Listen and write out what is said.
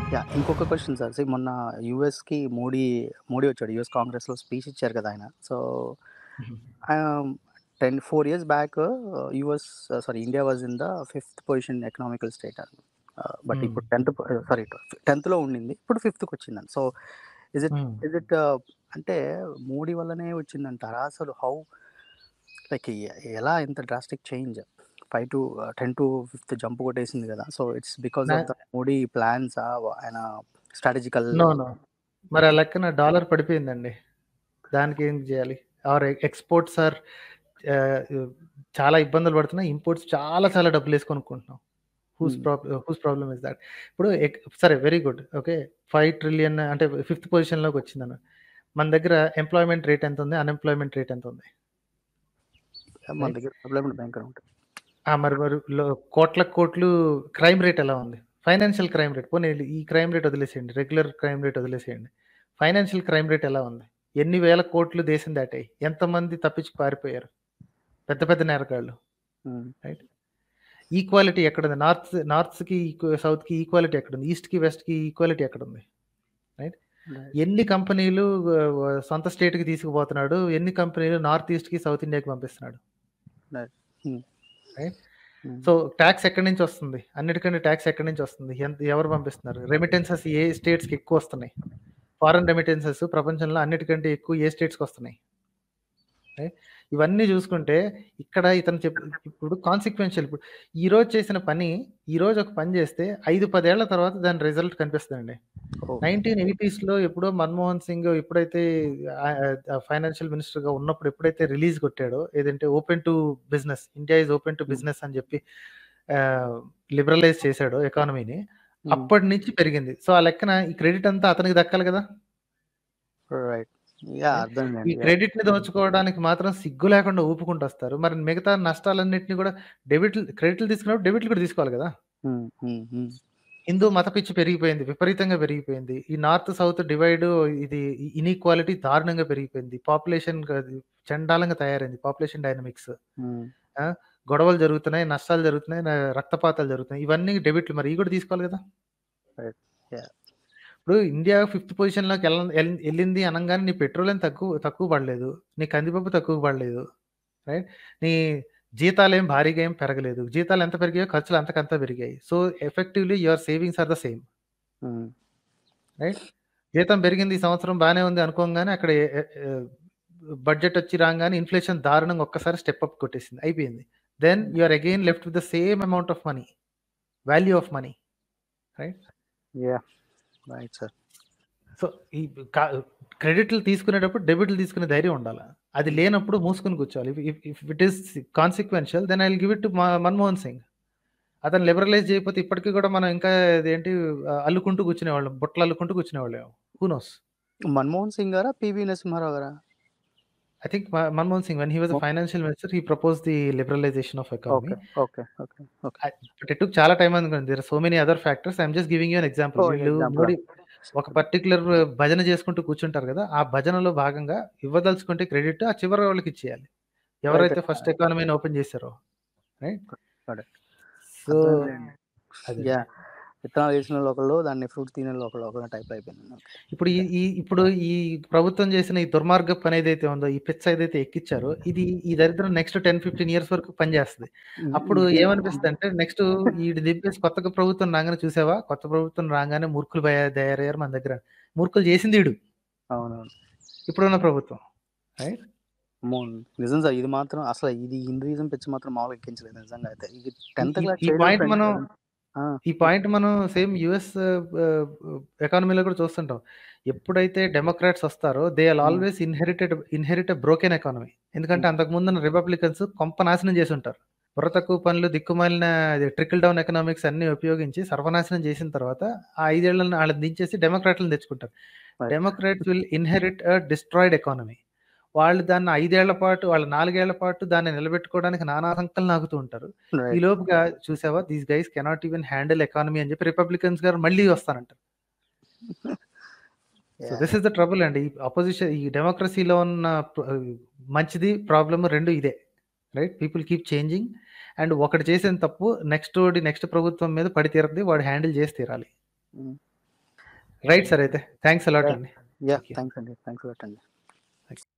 Yeah! ఇంకొక question sir. See మొన్న యూఎస్‌కి మోడీ, మోడీ వచ్చాడు. యూఎస్ కాంగ్రెస్‌లో స్పీచ్ ఇచ్చారు కదా ఆయన. సో, హుహు. Ah, 10, 4 years back US sorry India was in the fifth position economical state అని. ఆహ్, బట్ హ్మ్. ఇప్పుడు 10థ్ పొ సారీ 10థ్‌లో ఉండింది. ఇప్పుడు ఫిఫ్త్‌కొచ్చిందని. So, is it hmm. Is it అంటే మోడీ వల్లనే వచ్చిందంటారా? అసలు హౌ లైక్ ఎ ఎలా ఇంత drastic change 5 to 10 to fifth jump కొట్టేసింది కదా! సో, ఇట్స్ బికాస్ నా ఆఫ్ ద మోడీ ప్లాన్సా? ఆయన స్ట్రాటజికల్ నో. నో. మరి ఆ లెక్కన డాలర్ పడిపోయిందండి. దానికేం జేయాలి? ఆర్ ఎక్స్‌పోర్ట్స్ ఆర్ ఆహ్, చాలా ఇబ్బందులు పడుతున్నాయి. ఇంపోర్ట్స్ చాలా చాలా డబ్బులేసి కొనుక్కుంటున్నాం. Who's hmm. Prob who's problem is that? ఇప్పుడు ఎక్ సరే వెరీ గుడ్. ఓకే. 5 ట్రిలియన్ అంటే ఫిఫ్త్ పొజిషన్‌లోకొచ్చిందన్న. మన దగ్గర ఎంప్లాయ్‌మెంట్ రేట్ ఎంతుంది? అన్‌ఎంప్లాయ్‌మెంట్ రేట్ ఎంతుంది? మన రైట్. దగ్గర ఎంప్లాయ్‌మెంట్ భయంకరంగా ఉంటది. ఆ! మరి మరి లో కోట్లకు కోట్లు క్రైమ్ రేట్ ఎలా ఉంది? ఫైనాన్షియల్ క్రైమ్ రేట్ పోనీ ఈ క్రైమ్ రేట్ వదిలేసేయండి. రెగ్యులర్ క్రైమ్ రేట్ వదిలేసేయండి. ఫైనాన్షియల్ క్రైమ్ రేట్ ఎలా ఉంది? ఎన్ని వేల కోట్లు దేశం దాటాయి? ఎంతమంది తప్పించి పారిపోయారు? పెద్ద పెద్ద నేరగాళ్ళు. హ్మ్. రైట్. ఈక్వాలిటీ ఎక్కడుంది? నార్త్ నార్త్స్‌కి ఈక్వ సౌత్‌కి ఈక్వాలిటీ ఎక్కడుంది? ఈస్ట్‌కి, వెస్ట్‌కి ఈక్వాలిటీ ఎక్కడుంది? రైట్. రైట్. ఎన్ని కంపెనీలు ఆహ్, సొంత స్టేట్‌కి తీసుకుపోతున్నాడు? ఎన్ని కంపెనీలు నార్త్ ఈస్ట్‌కి, సౌత్ ఇండియాకి పంపిస్తున్నాడు? రైట్. హ్మ్. రైట్. హ్మ్. సో, టాక్స్ ఎక్కడి నుంచి వస్తుంది? అన్నిటికంటే టాక్స్ ఎక్కడి నుంచి వస్తుంది? ఎంత ఎవరు పంపిస్తున్నారు? రెమిటెన్సెస్ ఏ స్టేట్స్‌కి ఎక్కువ వస్తున్నాయి? ఫారెన్ రెమిటెన్సెస్ ప్రపంచంలో అన్నిటికంటే ఎక్కువ ఏ స్టేట్స్‌కి వస్తున్నాయి? రైట్. ఇవన్నీ చూసుకుంటే ఇక్కడ ఇతను చెప్ ఇప్పుడు కాన్సిక్వెన్షియల్ ఇప్పుడు ఈరోజు చేసిన పని, ఈరోజు ఒక పని చేస్తే 5, 10 ఏళ్ల తర్వాత దాని రిజల్ట్ కనిపిస్తదండి. ఓహ్! 1980స్‌లో ఎప్పుడో మన్మోహన్ సింగ్ ఎప్పుడైతే ఆహ్, ఆహ్, ఫైనాన్షియల్ మినిస్టర్‌గా ఉన్నప్పుడు ఎప్పుడైతే రిలీజ్ కొట్టాడో ఏదంటే open to business India is open to hmm. Business అని చెప్పి ఆహ్, లిబరలైజ్ చేశాడో ఎకానమీని హ్మ్. అప్పటి నుంచి పెరిగింది. సో, ఆ లెక్కన ఈ క్రెడిట్ అంతా అతనికి దక్కాలి కదా! రైట్. యాహ్! రైట్. ఈ అర్థమైందండి. యాహ్! క్రెడిట్‌ని దోచుకోవడానికి మాత్రం సిగ్గు లేకుండా ఊపుకుంటూ వస్తారు. మరి మిగతా నష్టాలన్నిటిని కూడా డెబిట్లు క్రెడిట్లు తీసుకున్నప్పుడు డెబిట్లు కూడా తీసుకోవాలి కదా! హ్మ్. హ్మ్. హ్మ్. హిందూ మత పిచ్చి పెరిగిపోయింది. విపరీతంగా పెరిగిపోయింది. ఈ నార్త్ సౌత్ డివైడ్ ఇది ఇనీక్వాలిటీ దారుణంగా పెరిగిపోయింది. పాపులేషన్ అది చండాలంగా తయారైంది. Population dynamics. హ్మ్. ఆ! గొడవలు జరుగుతున్నాయి, నష్టాలు జరుగుతున్నాయి, న రక్తపాతాలు జరుగుతున్నాయి. ఇవన్నీ డెబిట్లు మరి ఇవి కూడా తీసుకోవాలి కదా! రైట్. యాహ్! ఇప్పుడు ఇండియా ఫిఫ్త్ పొజిషన్‌లోకి ఎల్ ఎల్ ఎళ్ళింది అనంగానే నీ పెట్రోల్ ఏం తక్కువ తక్కువ పడలేదు. నీ కందిపప్పు తక్కువ పడలేదు. రైట్. నీ జీతాలేం భారీగా ఏం పెరగలేదు. జీతాలు ఎంత పెరిగాయో ఖర్చులు అంతకంతా పెరిగాయి. So, effectively your savings are the same. Hmm. Right. జీతం పెరిగింది ఈ సంవత్సరం బానే ఉంది అనుకోంగానే అక్కడ ఎ ఎ ఆహ్, బడ్జెట్ వచ్చి రాంగానే ఇన్‌ఫ్లేషన్ దారుణంగా ఒక్కసారి స్టెప్ అప్ కొట్టేసింది. అయిపోయింది. Then hmm. You are again left with the same amount of money. Value of money. Right. Yeah! Right sir. So, ఈ క క్రెడిట్లు తీసుకునేటప్పుడు డెబిట్లు తీసుకునే ధైర్యం ఉండాల. అది హ్మ్. లేనప్పుడు మూసుకొని కూర్చోవాలి. If if if it is consequential then I will give it to మ మన్మోహన్ సింగ్. అతను లిబరలైజ్ చేయకపోతే ఇప్పటికి కూడా మనం ఇంకా అదేంటి ఆహ్, అల్లుకుంటూ కూర్చునేవాళ్ళం. బుట్టలు అల్లుకుంటూ కూర్చునేవాళ్ళేమో. Who knows? మన్మోహన్ సింగ్ గారా? పివి నరసింహారావు గారా? ఐ థింక్ మ Manmohan Singh when he was మొ a financial minister he proposed the liberalisation of economy. Okay. Okay. Okay. Okay. I but it took చాలా టైమ్ అనుకోండి. There are so many other factors. I am just giving you an example. Oh! వీళ్ళు ఎగ్జాంపులా? మోడీ ఒక particular భజన చేసుకుంటూ కూర్చుంటారు కదా! ఆ భజనలో భాగంగా ఇవ్వదలుచుకుంటే క్రెడిట్ ఆ చివరి వాళ్ళకి ఇచ్చేయాలి. రైట్. ఎవరైతే ఫస్ట్ ఎకానమీని ఓపెన్ చేశారో. రైట్. కరెక్ట్. సో, అర్థమైందిలెండి. అదండి. యాహ్! విత్తనాలు వేసినోళ్ళు ఒకళ్ళు, దాన్ని ఫ్రూట్ తినేళ్ళు ఒకళ్ళు, ఒకళ్ళ టైప్‌లో అయిపోయింది. ఓకే. ఇప్పుడు ఈ యాహ్! ఈ ఇప్పుడు ఈ ప్రభుత్వం చేసిన ఈ దుర్మార్గపు పని ఏదైతే ఉందో, ఈ పిచ్చ ఏదైతే ఎక్కిచ్చారో, ఇది ఈ దరిద్రం నెక్స్ట్ 10, 15 ఇయర్స్ వరకు పనిచేస్తది. హ్మ్. అప్పుడు ఇంకే ఏమనిపిస్తదంటే నెక్స్ట్ ఈడు దింపేసి కొత్తగా ప్రభుత్వం రాంగానే చూసావా? కొత్త ప్రభుత్వం రాంగానే మూర్ఖులు బయ తయారయ్యారు మన దగ్గర. మూర్ఖులు చేసింది ఈడు. అవునవును. ఇప్పుడున్న ప్రభుత్వం. రైట్. అమ్మో! నిజం సార్. ఇది మాత్రం అసలు ఇది హిందూయిజం పిచ్చి మాత్రం మామూలుగా ఎక్కించలేదు నిజంగా అయితే. ఇది ఈ 10థ్ ఈ క్లాస్ ఈ చైల్డ్‌హుడ్ పాయింట్ ఫ్రెండ్స్ మనం ఎవరైనా ఆ! ఈ పాయింట్ మనం సేమ్ యూఎస్ ఆహ్, ఎకానమీలో కూడా చూస్తుంటాం. ఎప్పుడైతే డెమోక్రాట్స్ వస్తారో they will hmm. Always inherited inherit a broken economy. ఎందుకంటే హ్మ్. అంతకుముందున్న రిపబ్లికన్స్ కొంప నాశనం చేసుంటారు. బుర్ర తక్కువ పనులు, దిక్కుమాలిన ట్రికిల్ డౌన్ ఎకనామిక్స్ అన్నీ ఉపయోగించి సర్వనాశనం చేసిన తర్వాత ఆ 5 ఏళ్లను ఆళ్ళని దించేసి డెమోక్రాట్‌లని తెచ్చుకుంటారు. Right. Democrats will inherit a destroyed economy. వాళ్ళు దాన్ని 5 ఏళ్ల పాటు, వాళ్ళు 4 ఏళ్ల పాటు దాన్ని నిలబెట్టుకోవడానికి నానా సంకలు నాకుతూ ఉంటారు. ఈ రైట్. లోపుగా చూసావా these guys cannot even handle economy అని చెప్పి రిపబ్లికన్స్ గారు మళ్ళీ వస్తారంటారు. So yeah! This is the trouble అండి. ఈ అపోజిషన్ ఈ డెమోక్రసీలో ఉన్న ప్ర మంచిది, ప్రాబ్లమ్ 2 ఇదే. Right. People keep changing and ఒకడు చేసిన తప్పు నెక్స్టోడి నెక్స్ట్ ప్రభుత్వం మీద పడి తీరద్ది. వాడు హ్యాండిల్ చేసి తీరాలి. హ్మ్. రైట్ సార్ అయితే థ్యాంక్స్ అలాట్ అండి యా Thank you. థ్యాంక్స్ అండి థ్యాంక్స్ అండి